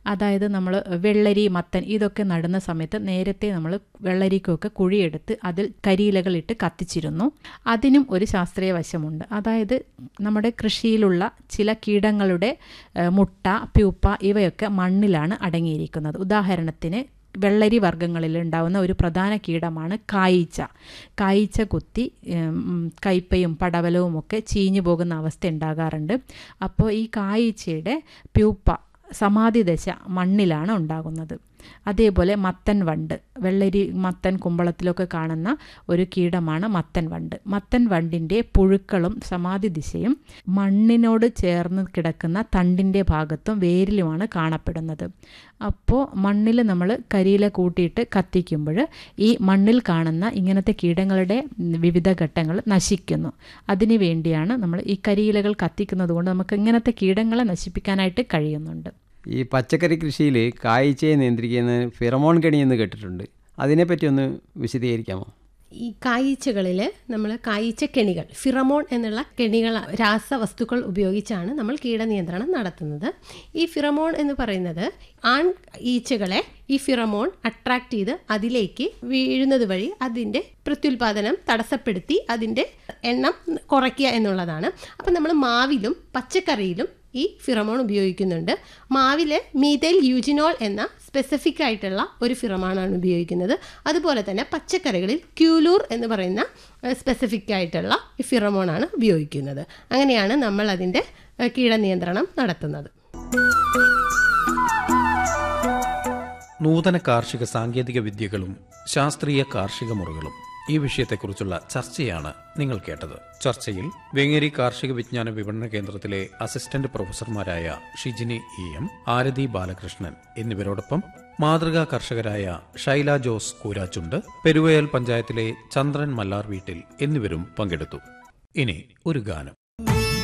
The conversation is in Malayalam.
അതായത് നമ്മൾ വെള്ളരി മത്തൻ ഇതൊക്കെ നടുന്ന സമയത്ത് നേരത്തെ നമ്മൾ വെള്ളരിക്കൊക്കെ കുഴിയെടുത്ത് അതിൽ കരിയിലകളിട്ട് കത്തിച്ചിരുന്നു അതിനും ഒരു ശാസ്ത്രീയ വശമുണ്ട് അതായത് നമ്മുടെ കൃഷിയിലുള്ള ചില കീടങ്ങളുടെ ഏഹ്, മുട്ട പ്യൂപ്പ ഇവയൊക്കെ മണ്ണിലാണ് അടങ്ങിയിരിക്കുന്നത് ഉദാഹരണത്തിന് വെള്ളരി വർഗ്ഗങ്ങളിൽ ഉണ്ടാവുന്ന ഒരു പ്രധാന കീടമാണ് കായ്ച്ച കായ്ച്ച കുത്തി ഉം, കയ്പയും പടവലവും ഒക്കെ ചീഞ്ഞു പോകുന്ന അവസ്ഥ ഉണ്ടാകാറുണ്ട് അപ്പോൾ ഈ കായ്ച്ചയുടെ പ്യൂപ്പ സമാധി ദശ മണ്ണിലാണ് ഉണ്ടാകുന്നത് അതേപോലെ മത്തൻ വണ്ട് വെള്ളരി മത്തൻ കുമ്പളത്തിലൊക്കെ കാണുന്ന ഒരു കീടമാണ് മത്തൻ വണ്ട് മത്തൻ വണ്ടിൻ്റെ പുഴുക്കളും സമാധി ദിശയും മണ്ണിനോട് ചേർന്ന് കിടക്കുന്ന തണ്ടിൻ്റെ ഭാഗത്തും വേരിലുമാണ് കാണപ്പെടുന്നത് അപ്പോൾ മണ്ണിൽ നമ്മൾ കരിയില കൂട്ടിയിട്ട് കത്തിക്കുമ്പോൾ ഈ മണ്ണിൽ കാണുന്ന ഇങ്ങനത്തെ കീടങ്ങളുടെ വിവിധ ഘട്ടങ്ങൾ നശിക്കുന്നു അതിനു വേണ്ടിയാണ് നമ്മൾ ഈ കരിയിലകൾ കത്തിക്കുന്നത് കൊണ്ട് നമുക്ക് ഇങ്ങനത്തെ കീടങ്ങളെ നശിപ്പിക്കാനായിട്ട് കഴിയുന്നുണ്ട് ഈ പച്ചക്കറി കൃഷിയിൽ കായ്ച്ചയെ നിയന്ത്രിക്കുന്ന ഫിറമോൺ കെണി എന്ന് കേട്ടിട്ടുണ്ട് അതിനെപ്പറ്റി ഒന്ന് വിശദീകരിക്കാമോ ഈ കായ്ച്ചകളിൽ നമ്മൾ കായ്ച്ച കെണികൾ ഫിറമോൺ എന്നുള്ള കെണികൾ രാസവസ്തുക്കൾ ഉപയോഗിച്ചാണ് നമ്മൾ കീടനിയന്ത്രണം നടത്തുന്നത് ഈ ഫിറമോൺ എന്ന് പറയുന്നത് ആൺ ഈച്ചകളെ ഈ ഫിറമോൺ അട്രാക്ട് ചെയ്ത് അതിലേക്ക് വീഴുന്നത് വഴി അതിൻ്റെ പ്രത്യുൽപാദനം തടസ്സപ്പെടുത്തി അതിൻ്റെ എണ്ണം കുറയ്ക്കുക എന്നുള്ളതാണ് അപ്പം നമ്മൾ മാവിലും പച്ചക്കറിയിലും ഈ ഫിറമോൺ ഉപയോഗിക്കുന്നുണ്ട് മാവില് മീതൈൽ യൂജിനോൾ എന്ന സ്പെസിഫിക് ആയിട്ടുള്ള ഒരു ഫിറമോണാണ് ഉപയോഗിക്കുന്നത് അതുപോലെ തന്നെ പച്ചക്കറികളിൽ ക്യൂലൂർ എന്ന് പറയുന്ന സ്പെസിഫിക് ആയിട്ടുള്ള ഈ ഫിറമോണാണ് ഉപയോഗിക്കുന്നത് അങ്ങനെയാണ് നമ്മൾ അതിൻ്റെ ഏഹ്, കീടനിയന്ത്രണം നടത്തുന്നത് നൂതന കാർഷിക സാങ്കേതിക വിദ്യകളും ശാസ്ത്രീയ കാർഷിക മുറകളും ഈ വിഷയത്തെക്കുറിച്ചുള്ള ചർച്ചയാണ് നിങ്ങൾ കേട്ടത് ചർച്ചയിൽ വെങ്ങേരി കാർഷിക വിജ്ഞാന വിപണന കേന്ദ്രത്തിലെ അസിസ്റ്റന്റ് പ്രൊഫസർമാരായ ഷിജിനി ഇ എം ആരതി ബാലകൃഷ്ണൻ എന്നിവരോടൊപ്പം മാതൃകാ കർഷകരായ ഷൈല ജോസ് കൂരാച്ചുണ്ട് പെരുവയൽ പഞ്ചായത്തിലെ ചന്ദ്രൻ മല്ലാർ വീട്ടിൽ എന്നിവരും പങ്കെടുത്തു ഇനി ഒരു ഗാനം